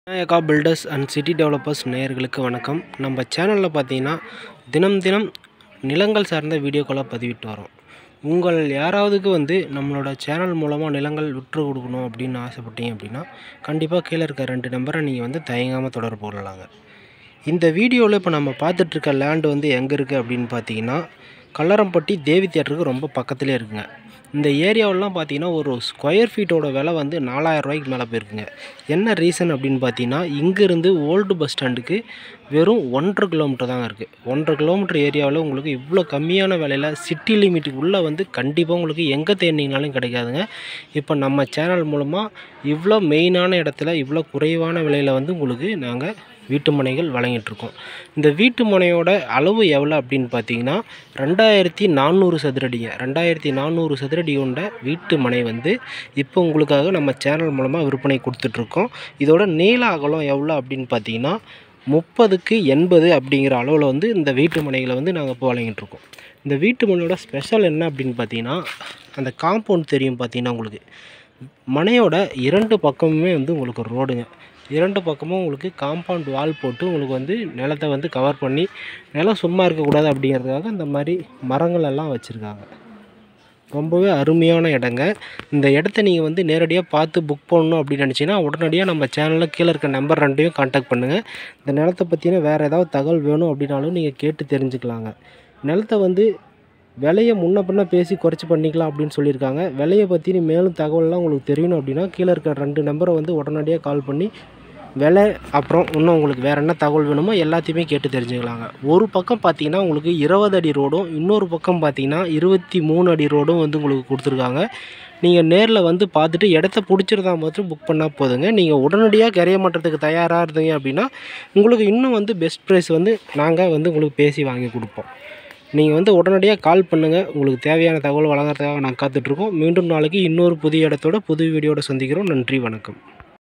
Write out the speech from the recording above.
Vinayaka builders and city developers நேயர்களுக்கு வணக்கம் நம்ம சேனலில் பார்த்தீங்கன்னா தினம் தினம் நிலங்கள் சார்ந்த வீடியோக்களை பதிவிட்டு வரோம் உங்கள் யாராவதுக்கு வந்து நம்மளோட சேனல் மூலமாக நிலங்கள் விற்று கொடுக்கணும் அப்படின்னு ஆசைப்பட்டீங்க அப்படின்னா கண்டிப்பாக கீழே இருக்க ரெண்டு நம்பரை நீங்கள் வந்து தயங்காமல் தொடர்பு கொள்ளலாங்க இந்த வீடியோவில் இப்போ நம்ம பார்த்துட்ருக்க லேண்டு வந்து எங்கே இருக்குது அப்படின்னு பார்த்தீங்கன்னா கல்லரம்பட்டி தேவி தியேட்டருக்கு ரொம்ப பக்கத்துலேயே இருக்குங்க இந்த ஏரியாவெல்லாம் பார்த்தீங்கன்னா ஒரு ஸ்கொயர் ஃபீட்டோட விலை வந்து நாலாயிரம் ரூபாய்க்கு மேலே போயிருக்குங்க என்ன ரீசன் அப்படின்னு பார்த்தீங்கன்னா இங்கேருந்து ஓல்டு பஸ் ஸ்டாண்டுக்கு வெறும் ஒன்றரை கிலோமீட்டர் தாங்க இருக்குது ஒன்றரை கிலோமீட்டர் ஏரியாவில் உங்களுக்கு இவ்வளோ கம்மியான விலையில் சிட்டி லிமிட்டுக்கு உள்ளே வந்து கண்டிப்பாக உங்களுக்கு எங்கே தேடினீங்கனாலும் கிடைக்காதுங்க இப்போ நம்ம சேனல் மூலமாக இவ்வளோ மெயினான இடத்துல இவ்வளோ குறைவான விலையில் வந்து உங்களுக்கு நாங்கள் வீட்டு மனைகள் வழங்கிட்டுருக்கோம் இந்த வீட்டு மனையோட அளவு எவ்வளோ அப்படின்னு பார்த்தீங்கன்னா ரெண்டாயிரத்தி நானூறு சதுரடிங்க ரெண்டாயிரத்தி நானூறு சதுரடி கொண்ட வீட்டு மனை வந்து இப்போ உங்களுக்காக நம்ம சேனல் மூலமாக விற்பனை கொடுத்துட்ருக்கோம் இதோட நீள அகலம் எவ்வளோ அப்படின்னு பார்த்தீங்கன்னா முப்பதுக்கு எண்பது அப்படிங்கிற அளவில் வந்து இந்த வீட்டு மனைகளை வந்து நாங்கள் இப்போ வழங்கிட்டுருக்கோம் இந்த வீட்டு மனையோட ஸ்பெஷல் என்ன அப்படின்னு பார்த்தீங்கன்னா அந்த காம்பவுண்ட் தெரியும் பார்த்தீங்கன்னா உங்களுக்கு மனையோட இரண்டு பக்கமுமே வந்து உங்களுக்கு ரோடுங்க இரண்டு பக்கமும் உங்களுக்கு காம்பவுண்ட் வால் போட்டு உங்களுக்கு வந்து நிலத்தை வந்து கவர் பண்ணி நிலம் சும்மா இருக்கக்கூடாது அப்படிங்கிறதுக்காக இந்த மாதிரி மரங்கள் எல்லாம் வச்சுருக்காங்க ரொம்பவே அருமையான இடங்க இந்த இடத்த நீங்கள் வந்து நேரடியாக பார்த்து புக் பண்ணணும் அப்படின்னு நினச்சிங்கன்னா உடனடியாக நம்ம சேனலில் கீழே இருக்க நம்பர் ரெண்டையும் காண்டாக்ட் பண்ணுங்கள் இந்த நிலத்தை பற்றின வேறு ஏதாவது தகவல் வேணும் அப்படின்னாலும் நீங்கள் கேட்டு தெரிஞ்சுக்கலாங்க நிலத்தை வந்து விலையை முன்ன பின்ன பேசி குறைச்சி பண்ணிக்கலாம் அப்படின்னு சொல்லியிருக்காங்க விலையை பற்றி மேலும் தகவல்லாம் உங்களுக்கு தெரியணும் அப்படின்னா கீழே இருக்க ரெண்டு நம்பரை வந்து உடனடியாக கால் பண்ணி விலை அப்புறம் இன்னும் உங்களுக்கு வேறு என்ன தகவல் வேணுமோ எல்லாத்தையுமே கேட்டு தெரிஞ்சுக்கலாங்க ஒரு பக்கம் பார்த்தீங்கன்னா உங்களுக்கு இருபது அடி ரோடும் இன்னொரு பக்கம் பார்த்தீங்கன்னா இருபத்தி மூணு அடி ரோடும் வந்து உங்களுக்கு கொடுத்துருக்காங்க நீங்கள் நேரில் வந்து பார்த்துட்டு இடத்த பிடிச்சிருந்தா மட்டும் புக் பண்ணால் போதுங்க நீங்கள் உடனடியாக கரைய மாற்றத்துக்கு தயாராக இருந்தீங்க அப்படின்னா உங்களுக்கு இன்னும் வந்து பெஸ்ட் ப்ரைஸ் வந்து நாங்கள் வந்து உங்களுக்கு பேசி வாங்கி கொடுப்போம் நீங்கள் வந்து உடனடியாக கால் பண்ணுங்கள் உங்களுக்கு தேவையான தகவல் வழங்குறதுக்காக நாங்கள் காத்துட்ருக்கோம் மீண்டும் நாளைக்கு இன்னொரு புதிய இடத்தோட புது வீடியோட சந்திக்கிறோம் நன்றி வணக்கம்